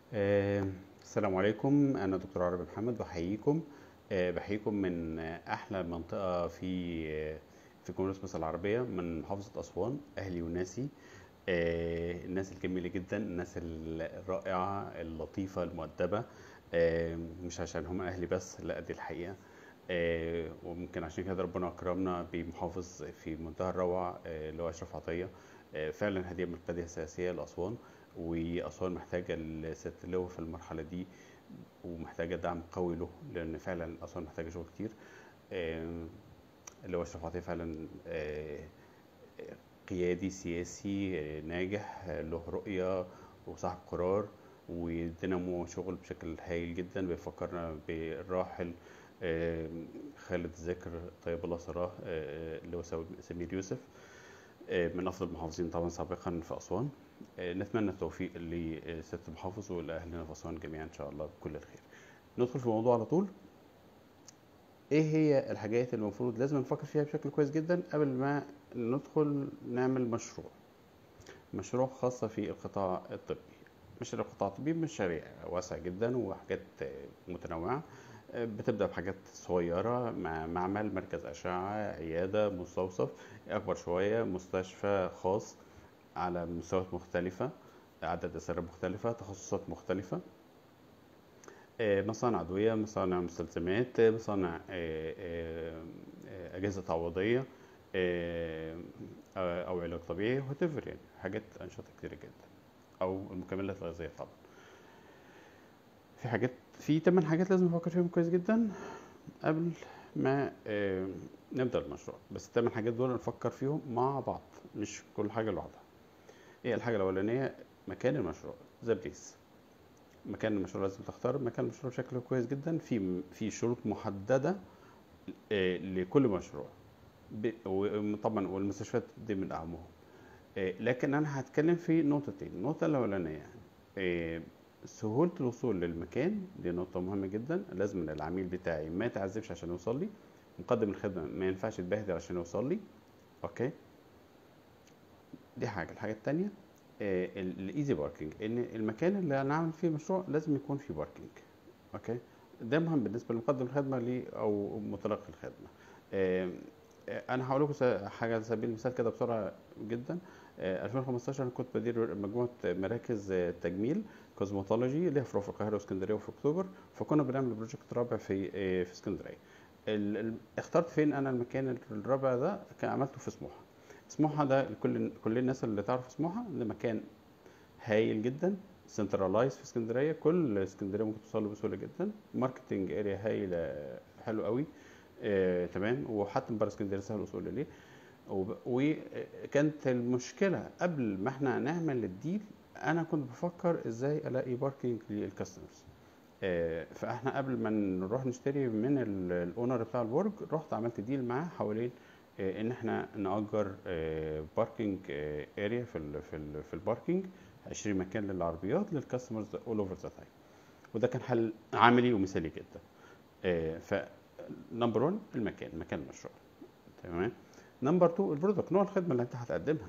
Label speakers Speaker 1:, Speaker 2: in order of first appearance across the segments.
Speaker 1: آه، السلام عليكم أنا دكتور عربي محمد بحييكم آه، بحييكم من آه، أحلى منطقة في آه، في جمهورية مصر العربية من محافظة أسوان أهلي وناسي آه، الناس الجميلة جدا الناس الرائعة اللطيفة المؤدبة آه، مش عشان هم أهلي بس لا دي الحقيقة آه، وممكن عشان كده ربنا أكرمنا بمحافظ في منتهى الروعة آه، اللي هو أشرف عطية آه، فعلا هذه مركزية سياسية لأسوان وأسوان محتاجة الست اللواء في المرحلة دي ومحتاجة دعم قوي له لأن فعلا أسوان محتاجة شغل كتير آم، اللي هو أشرف عطية فعلا آه، قيادي سياسي آه، ناجح آه، له رؤية وصاحب قرار ودينامو شغل بشكل هايل جدا بيفكرنا بالراحل آم، خالد ذكر طيب الله سراه آه، اللي هو سو- سمير يوسف آه، من افضل المحافظين طبعا سابقا في اسوان آه، نتمنى التوفيق لست المحافظ ولاهلنا في اسوان جميعا ان شاء الله بكل الخير ندخل في الموضوع على طول ايه هي الحاجات اللي المفروض لازم نفكر فيها بشكل كويس جدا قبل ما ندخل نعمل مشروع مشروع خاصة في القطاع الطبي مشروع القطاع الطبي مشاريع واسع جدا وحاجات آه، متنوعة آه، بتبدأ بحاجات صغيرة مع معمل مركز أشعة عيادة مستوصف أكبر شوية مستشفى خاص على مستويات مختلفة عدد أسرار مختلفة تخصصات مختلفة آه، مصانع أدوية مصانع مستلزمات آه، مصانع آه، آه، آه، أجهزة تعويضية آه، آه، أو علاج طبيعي whatever يعني حاجات أنشطة كتيرة جدا أو المكملات الغذائية طبعا في حاجات في تمن حاجات لازم نفكر فيهم كويس جدا قبل ما آه، نبدأ المشروع بس التمن حاجات دول نفكر فيهم مع بعض مش كل حاجة لوحدها ايه الحاجة الأولانية مكان المشروع ذا بليس مكان المشروع لازم تختار مكان المشروع بشكل كويس جدا في في شروط محددة آه، لكل مشروع ب- وطبعا والمستشفيات دي من أهمهم آه، لكن أنا هتكلم في نقطتين النقطة الأولانية آه، سهولة الوصول للمكان دي نقطة مهمة جدا لازم إن العميل بتاعي ما يتعذبش عشان يوصل لي مقدم الخدمة ما ينفعش يتبهدل عشان يوصل لي أوكي دي حاجة الحاجة التانية الايزي باركينج ان المكان اللي انا اعمل فيه مشروع لازم يكون فيه باركينج اوكي ده مهم بالنسبه لمقدم الخدمه لي او متلقي الخدمه آه، آه، انا هقول لكم س- حاجه على سبيل المثال كده بسرعه جدا آه، 2015 انا كنت بدير مجموعه مراكز آه، تجميل كوزموتولوجي ليها فروع في القاهره واسكندريه وفي اكتوبر فكنا بنعمل بروجكت رابع في آه، في اسكندريه ال- ال- اخترت فين انا المكان الرابع ده كان عملته في سموحه سموحه ده كل كل الناس اللي تعرف سموحه ده مكان هايل جدا سنترلايز في اسكندريه كل اسكندريه ممكن توصل له بسهوله جدا ماركتنج اريا هايله حلو قوي آه، تمام وحتى من بره اسكندريه سهل الوصول اليه وب- وكانت المشكله قبل ما احنا نعمل الديل انا كنت بفكر ازاي الاقي باركينج للكاستمرز آه، فاحنا قبل ما نروح نشتري من ال- الاونر بتاع البرج رحت عملت ديل معاه حوالين آه، ان احنا نأجر باركينج اريا في ال في ال في الباركينج 20 مكان للعربيات للكاستمرز اول اوفر ذا تايم وده كان حل عملي ومثالي جدا آه، ف نمبر 1 المكان مكان المشروع تمام نمبر 2 البرودكت نوع الخدمه اللي انت هتقدمها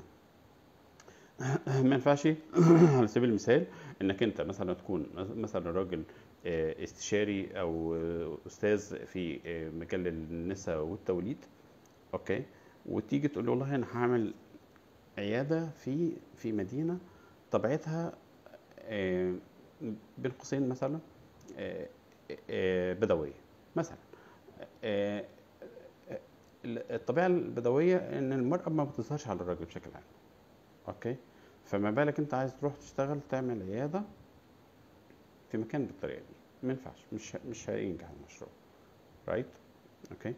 Speaker 1: ما ينفعش على سبيل المثال انك انت مثلا تكون مثلا راجل آه، استشاري او آه، استاذ في آه، مجال النساء والتوليد اوكي وتيجي تقول له والله انا هعمل عياده في في مدينه طبيعتها آه، بين قوسين مثلا آه، آه، بدويه مثلا آه، آه، الطبيعه البدويه ان المراه ما بتظهرش على الراجل بشكل عام اوكي فما بالك انت عايز تروح تشتغل تعمل عياده في مكان بالطريقه دي ما ينفعش مش مش هينجح المشروع رايت اوكي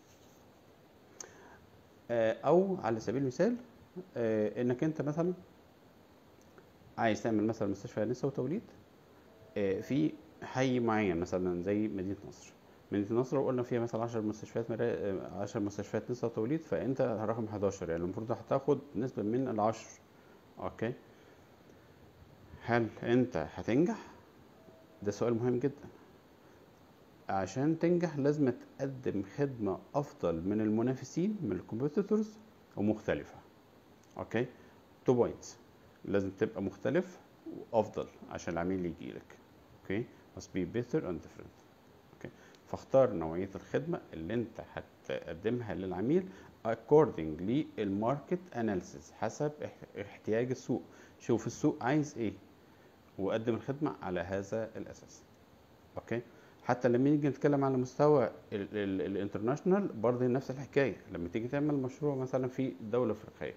Speaker 1: آه، او على سبيل المثال آه، انك انت مثلا عايز تعمل مثلا مستشفى نساء وتوليد آه، في حي معين مثلا زي مدينه نصر مدينه نصر لو قلنا فيها مثلا 10 مستشفيات مرا... آه، 10 مستشفيات نساء وتوليد فانت رقم 11 يعني المفروض هتاخد نسبه من العشر اوكي هل انت هتنجح ده سؤال مهم جدا عشان تنجح لازم تقدم خدمة أفضل من المنافسين من الكومبيتيتورز ومختلفة أوكي تو بوينتس لازم تبقى مختلف افضل عشان العميل يجي لك اوكي must be better and different اوكي فاختار نوعيه الخدمه اللي انت هتقدمها للعميل according للماركت اناليسيس حسب اح- احتياج السوق شوف السوق عايز ايه وقدم الخدمه على هذا الاساس اوكي حتى لما نيجي نتكلم على مستوى الانترناشونال برضه نفس الحكايه لما تيجي تعمل مشروع مثلا في دوله افريقيه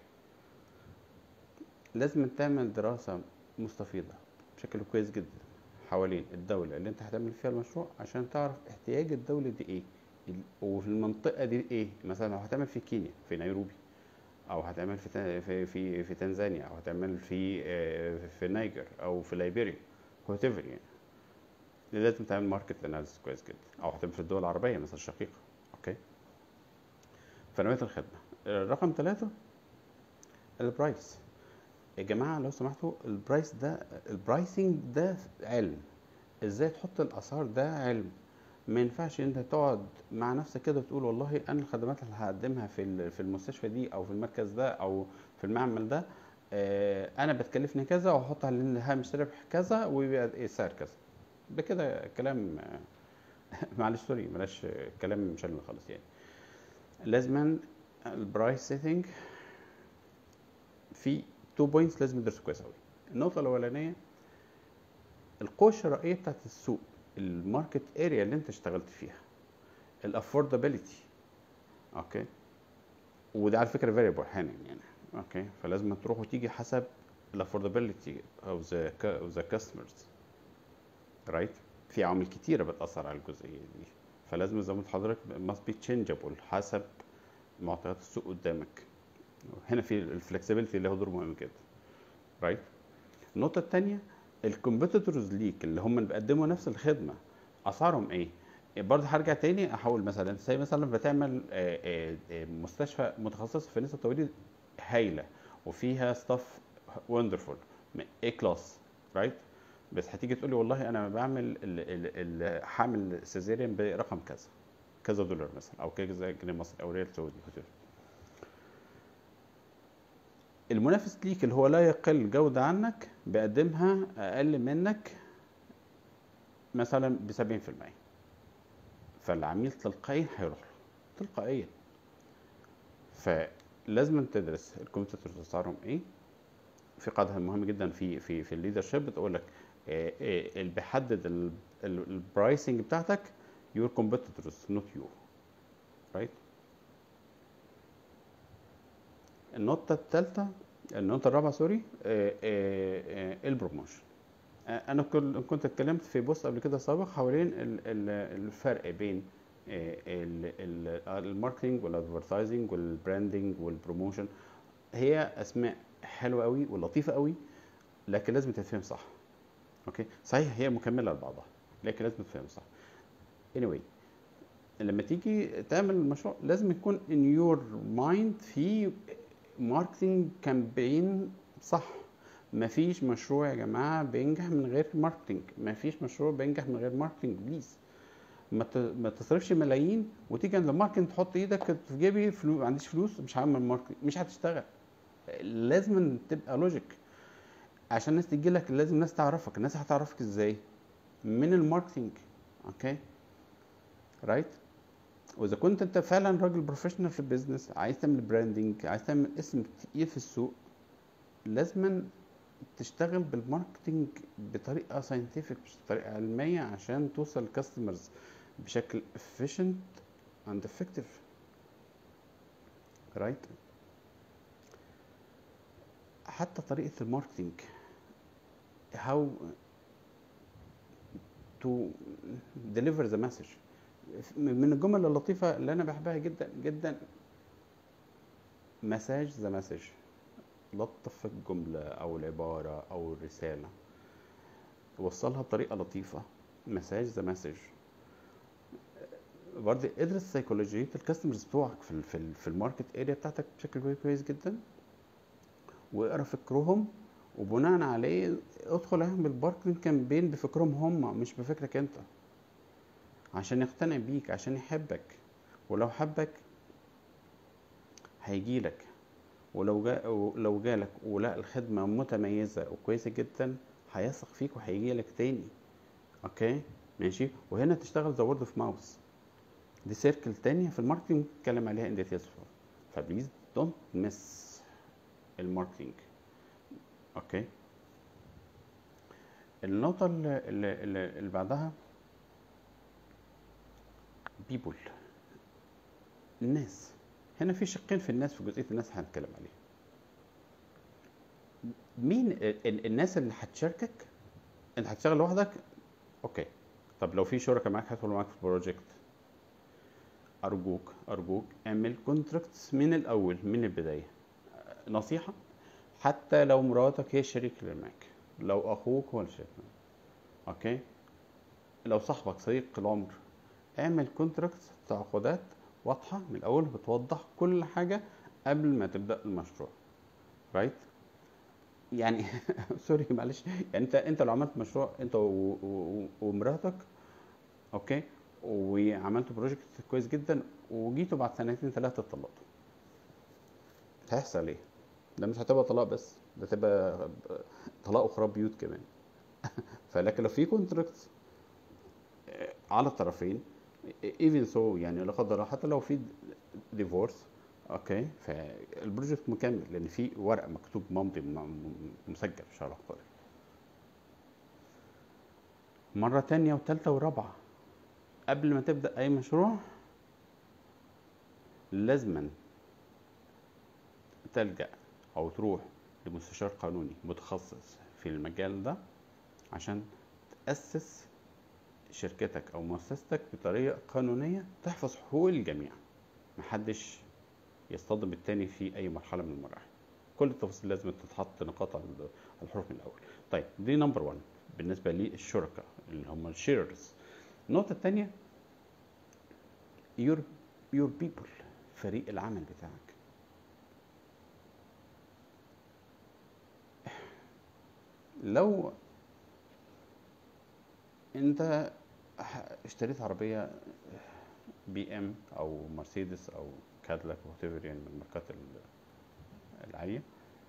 Speaker 1: لازم تعمل دراسه مستفيضه بشكل كويس جدا حوالين الدوله اللي انت هتعمل فيها المشروع عشان تعرف احتياج الدوله دي ايه ال- وفي المنطقه دي ايه مثلا لو هتعمل في كينيا في نيروبي او هتعمل في تا- في في, في تنزانيا او هتعمل في آه، في نيجر او في ليبيريا وات ايفر يعني لازم تعمل ماركت اناليسيس كويس جدا او هتعمل في الدول العربيه مثلا الشقيقه اوكي فنوعيه الخدمه رقم ثلاثة البرايس يا جماعه لو سمحتوا البرايس ده البرايسنج ده علم ازاي تحط الاسعار ده علم ما ينفعش انت تقعد مع نفسك كده وتقول والله انا الخدمات اللي هقدمها في ال- في المستشفى دي او في المركز ده او في المعمل ده آه، انا بتكلفني كذا واحط على هامش ربح كذا ويبقى إيه السعر كذا ده كده كلام آه، معلش سوري بلاش آه، كلام مش علمي خالص يعني لازما البرايس سيتنج في تو بوينتس لازم ندرسه كويس قوي النقطه الاولانيه القوه الشرائيه بتاعت السوق الماركت اريا اللي انت اشتغلت فيها الافوردابيلتي اوكي وده على فكره فاريبل احيانا يعني اوكي فلازم تروح وتيجي حسب الافوردابيلتي او ذا او ذا كاستمرز رايت في عوامل كتيره بتاثر على الجزئيه دي فلازم زي ما قلت لحضرتك must be changeable حسب معطيات السوق قدامك هنا في الفلكسبيليتي اللي هو دور مهم جدا رايت النقطه الثانيه الكومبيتيتورز ليك اللي هم بيقدموا نفس الخدمه اسعارهم ايه برضه هرجع تاني احاول مثلا زي مثلا بتعمل آه، آه، آه، مستشفى متخصص في نساء التوليد هايله وفيها ستاف وندرفول اي كلاس رايت بس هتيجي تقول لي والله انا بعمل ال- ال- ال- حامل سيزيريان برقم كذا كذا دولار مثلا او كذا جنيه مصري او ريال سعودي whatever. المنافس ليك اللي هو لا يقل جودة عنك بيقدمها أقل منك مثلا ب 70% فالعميل تلقائيا هيروح له تلقائيا فلازم تدرس الكومبيتيتورز اسعارهم ايه في قاعده مهمه جدا في في في الليدرشيب بتقول لك آه، آه، اللي بيحدد البرايسنج بتاعتك your competitors not you right النقطة الثالثة النقطة الرابعة سوري آه، آه، آه، البروموشن آه، أنا كل- كنت اتكلمت في بوست قبل كده سابق حوالين ال- ال- الفرق بين آه، ال- ال- الماركتينج والادفرتايزنج والبراندنج والبروموشن هي أسماء حلوة قوي ولطيفة قوي لكن لازم تتفهم صح اوكي صحيح هي مكملة لبعضها لكن لازم تتفهم صح anyway لما تيجي تعمل المشروع لازم يكون in your mind في ماركتنج كامبين صح مفيش مشروع يا جماعة بينجح من غير ماركتنج مفيش مشروع بينجح من غير ماركتنج بليز ما ت- ما تصرفش ملايين وتيجي عند الماركتنج تحط ايدك في جيبي فلوس ما عنديش فلوس مش هعمل ماركتنج مش هتشتغل لازم تبقى لوجيك عشان الناس تجي لك لازم الناس تعرفك الناس هتعرفك ازاي من الماركتنج اوكي رايت واذا كنت انت فعلا راجل بروفيشنال في البيزنس عايز تعمل براندنج عايز تعمل اسم تقيل في السوق لازما تشتغل بالماركتنج بطريقه ساينتفك بطريقه علميه عشان توصل للكاستمرز بشكل efficient and effective right حتى طريقه الماركتنج how to deliver the message من الجمل اللطيفة اللي أنا بحبها جدا جدا مساج ذا مسج لطف الجملة أو العبارة أو الرسالة وصلها بطريقة لطيفة مساج ذا مسج برضه ادرس سيكولوجية الكاستمرز بتوعك في ال في, ال في الماركت اريا بتاعتك بشكل كوي- كويس جدا واقرا فكرهم وبناء عليه ادخل اعمل بالماركتنج كامبين بفكرهم هم مش بفكرك انت عشان يقتنع بيك عشان يحبك ولو حبك هيجيلك ولو جا لو جالك ولقى الخدمة متميزة وكويسة جدا هيثق فيك وهيجي لك تاني اوكي ماشي وهنا تشتغل ذا وورد اوف ماوس دي سيركل تانية في الماركتنج نتكلم عليها ان ديتيلز فبليز دونت مس الماركتنج اوكي النقطة اللي, اللي, اللي بعدها people الناس هنا في شقين في الناس في جزئية الناس هنتكلم عليها مين ال- ال- الناس اللي هتشاركك انت هتشتغل لوحدك اوكي طب لو في شركاء معاك هيدخلوا معاك في البروجكت ارجوك ارجوك اعمل كونتراكتس من الاول من البدايه نصيحه حتى لو مراتك هي الشريك اللي معاك لو اخوك هو الشريك معاك اوكي لو صاحبك صديق العمر اعمل كونتراكتس تعاقدات واضحه من الاول بتوضح كل حاجه قبل ما تبدا المشروع رايت يعني سوري معلش يعني انت انت لو عملت مشروع انت و- و- ومراتك اوكي وعملتوا بروجكت كويس جدا وجيتوا بعد سنتين ثلاثه اتطلقتوا هيحصل ايه؟ ده مش هتبقى طلاق بس ده تبقى طلاق وخراب بيوت كمان فلكن لو في كونتراكت على الطرفين ايفن سو يعني لا قدر الله حتى لو في ديفورس اوكي فالبروجكت مكمل لان في ورق مكتوب ممضي م- مسجل في شهر العقاري مرة تانية وتالتة ورابعة قبل ما تبدأ أي مشروع لازما تلجأ أو تروح لمستشار قانوني متخصص في المجال ده عشان تأسس شركتك أو مؤسستك بطريقة قانونية تحفظ حقوق الجميع محدش يصطدم التاني في أي مرحلة من المراحل كل التفاصيل لازم تتحط نقاط على الحروف من الأول طيب دي نمبر 1 بالنسبة للشركاء اللي هم الشيرز النقطة التانية your your people فريق العمل بتاعك لو انت ح- اشتريت عربية بي ام او مرسيدس او كادلاك وات يعني من الماركات ال- العالية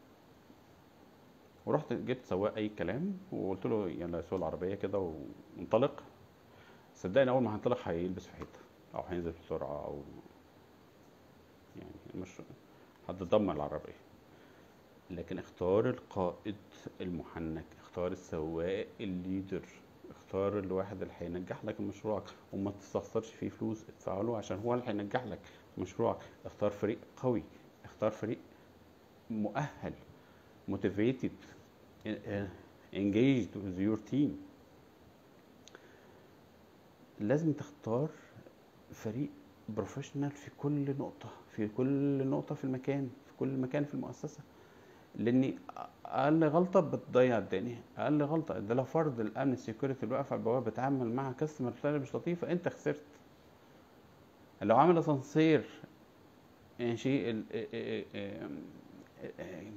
Speaker 1: ورحت جبت سواق اي كلام وقلت له يلا سوق العربية كده وانطلق صدقني اول ما هنطلق هيلبس في حته او هينزل بسرعه او يعني مش هتدمر العربيه لكن اختار القائد المحنك اختار السواق الليدر اختار الواحد اللي هينجح لك مشروعك وما تستخسرش فيه فلوس ادفع له عشان هو اللي هينجح لك مشروعك اختار فريق قوي اختار فريق مؤهل motivated uh, engaged with your team لازم تختار فريق بروفيشنال في كل نقطة في كل نقطة في المكان في كل مكان في المؤسسة لأن أقل غلطة بتضيع الدنيا أقل غلطة ده لو فرد الأمن السيكوريتي اللي واقف على البوابة بيتعامل مع كاستمر بطريقة مش لطيفة أنت خسرت لو عامل أسانسير ماشي ال- ا- ا- ا- ا-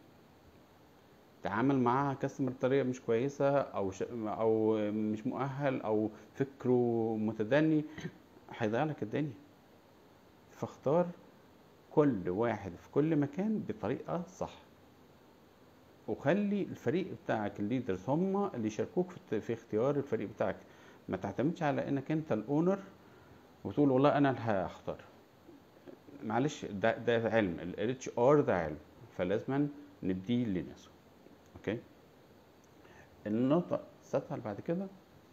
Speaker 1: تعامل مع كاستمر بطريقه مش كويسه او ش... او مش مؤهل او فكره متدني هيضيع لك الدنيا فاختار كل واحد في كل مكان بطريقه صح وخلي الفريق بتاعك الليدرز هم اللي يشاركوك في, الت- في اختيار الفريق بتاعك ما تعتمدش على انك انت الاونر وتقول والله انا اللي هختار معلش ده ده علم الاتش ار ده علم فلازم نديه لناسه اوكي النقطة السادسة اللي بعد كده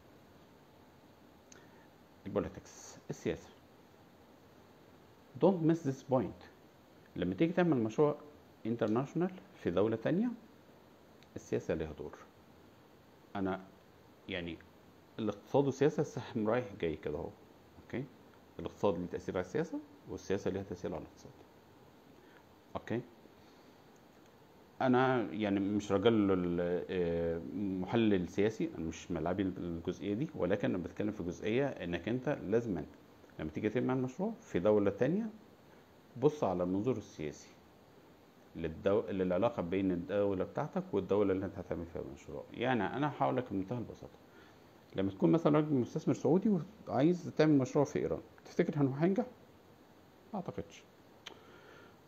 Speaker 1: البوليتكس السياسة don't miss this point لما تيجي تعمل مشروع انترناشونال في دولة تانية السياسة ليها دور أنا يعني الاقتصاد والسياسة سهم رايح جاي كده اهو اوكي الاقتصاد ليه تأثير على السياسة والسياسة ليها تأثير على الاقتصاد اوكي انا يعني مش راجل ال- آه، محلل سياسي انا مش ملعبي الجزئيه دي ولكن انا بتكلم في جزئيه انك انت لازما لما تيجي تعمل مشروع في دوله تانية بص على المنظور السياسي للدو... للعلاقه بين الدوله بتاعتك والدوله اللي انت هتعمل فيها المشروع يعني انا هقول لك بمنتهى البساطه لما تكون مثلا راجل مستثمر سعودي وعايز تعمل مشروع في ايران تفتكر انه هينجح ما اعتقدش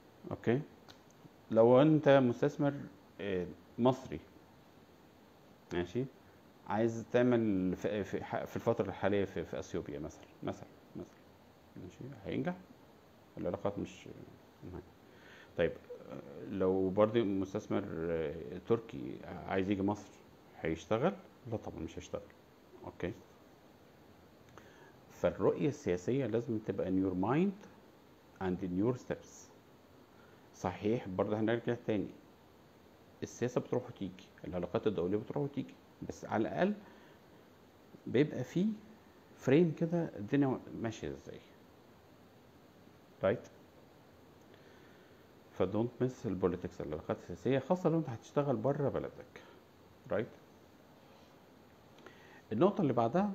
Speaker 1: اوكي لو انت مستثمر آه، مصري ماشي عايز تعمل في في ح- في الفتره الحاليه في, في اثيوبيا مثلا مثلا مثلا ماشي هينجح العلاقات مش مهم. طيب آه، لو برضه مستثمر آه، تركي عايز يجي مصر هيشتغل لا طبعا مش هيشتغل اوكي فالرؤية السياسية لازم تبقى in your mind and in your steps صحيح برضه هنرجع تاني السياسة بتروح وتيجي العلاقات الدولية بتروح وتيجي بس على الأقل بيبقى فيه فريم كده الدنيا ماشية ازاي رايت فدونت مس البوليتكس العلاقات السياسية خاصة لو انت هتشتغل بره بلدك رايت النقطة اللي بعدها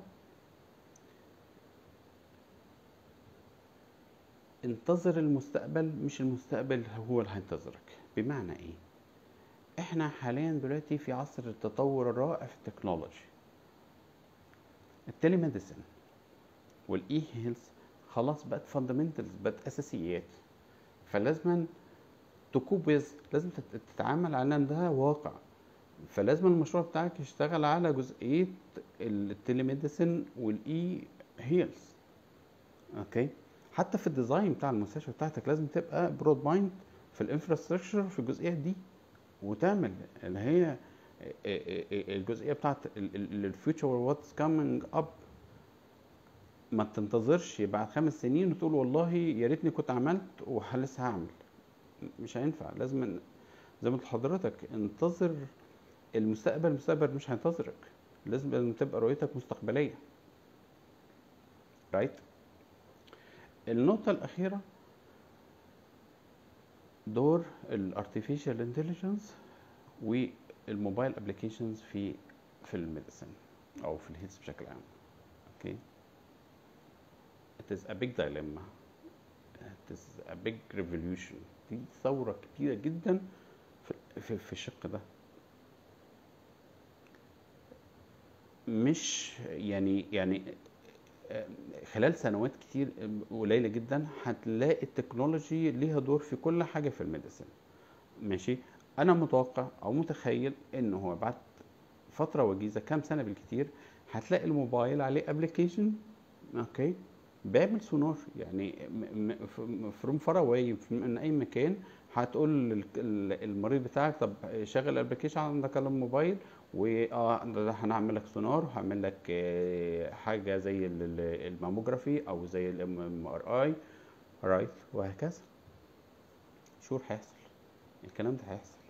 Speaker 1: انتظر المستقبل مش المستقبل هو اللي هينتظرك بمعنى ايه احنا حاليا دلوقتي في عصر التطور الرائع في التكنولوجي التليميديسن والاي هيلث خلاص بقت فاندمنتالز بقت اساسيات فلازم تكوب with لازم تت- تتعامل على ان ده واقع فلازم المشروع بتاعك يشتغل على جزئيه التليميديسن والاي هيلث اوكي حتى في الديزاين بتاع المستشفى بتاعتك لازم تبقى برود مايند في الانفراستراكشر في الجزئيه دي وتعمل اللي هي الجزئيه بتاعت الفيوتشر واتس كامينج اب ما تنتظرش بعد خمس سنين وتقول والله يا ريتني كنت عملت ولسه هعمل مش هينفع لازم زي ما قلت لحضرتك انتظر المستقبل المستقبل مش هينتظرك لازم لازم تبقى رؤيتك مستقبليه رايت النقطة الأخيرة دور الارتفيشال انتليجنس والموبايل ابلكيشنز في في الميديسن او في الهيلث بشكل عام اوكي it is a big dilemma it is a big revolution دي ثورة كبيرة جدا في في, في الشق ده مش يعني يعني خلال سنوات كتير قليلة جدا هتلاقي التكنولوجي ليها دور في كل حاجة في الميديسن ماشي انا متوقع او متخيل ان هو بعد فترة وجيزة كام سنة بالكتير هتلاقي الموبايل عليه ابلكيشن اوكي بيعمل سونار يعني فروم فار اواي من اي مكان هتقول لل- ال- المريض بتاعك طب شغل الابلكيشن عندك على الموبايل واه ده هنعمل لك سونار وهعمل لك آه، حاجه زي ال- ال- الماموجرافي او زي الام ار اي رايت وهكذا شور هيحصل الكلام ده هيحصل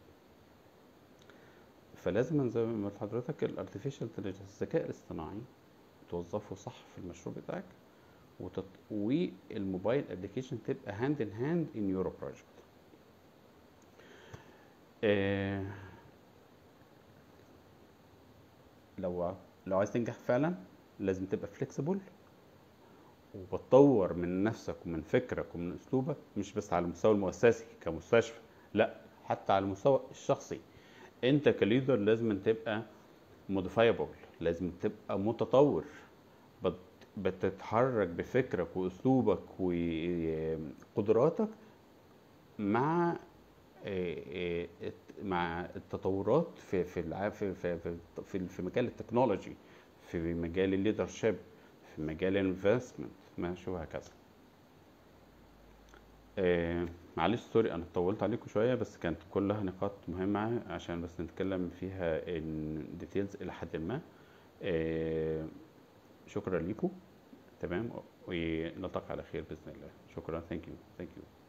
Speaker 1: فلازم زي ما قلت لحضرتك الارتفيشال انتليجنس الذكاء الاصطناعي توظفه صح في المشروع بتاعك وتط... والموبايل ابلكيشن تبقى هاند ان هاند ان يور بروجكت لو لو عايز تنجح فعلا لازم تبقى فليكسيبل وبتطور من نفسك ومن فكرك ومن اسلوبك مش بس على المستوى المؤسسي كمستشفى لا حتى على المستوى الشخصي انت كليدر لازم تبقى موديفايبل لازم تبقى متطور بت- بتتحرك بفكرك واسلوبك وقدراتك مع آه، آه، الت- مع التطورات في في الع- في في في, في, في مجال التكنولوجي في مجال الليدرشيب في مجال الانفستمنت ماشي وهكذا آه، معلش سوري انا طولت عليكم شويه بس كانت كلها نقاط مهمه عشان بس نتكلم فيها ان ديتيلز الى حد ما آه، شكرا لكم تمام ونلتقي على خير باذن الله شكرا ثانك يو ثانك يو